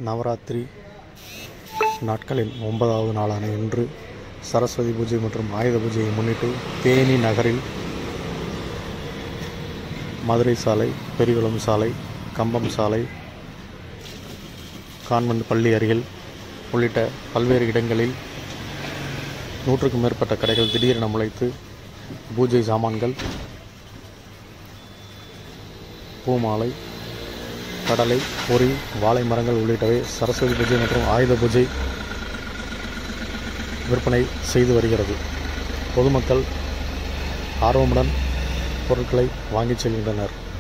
நவராத்திரி நாட்களின் ஒன்பதாவது நாளான இன்று சரஸ்வதி பூஜை மற்றும் ஆயுத பூஜையை முன்னிட்டு தேனி நகரில் மதுரை சாலை பெரியகுளம் சாலை கம்பம் சாலை கான்வென்ட் பள்ளி அருகில் உள்ளிட்ட பல்வேறு இடங்களில் நூற்றுக்கும் மேற்பட்ட கடைகள் திடீரென முளைத்து பூஜை சாமான்கள் பூமாலை கடலை பொறி வாழை மரங்கள் உள்ளிட்டவை சரஸ்வதி பூஜை மற்றும் ஆயுத பூஜை விற்பனை செய்து வருகிறது பொதுமக்கள் ஆர்வமுடன் பொருட்களை வாங்கிச் செல்கின்றனர்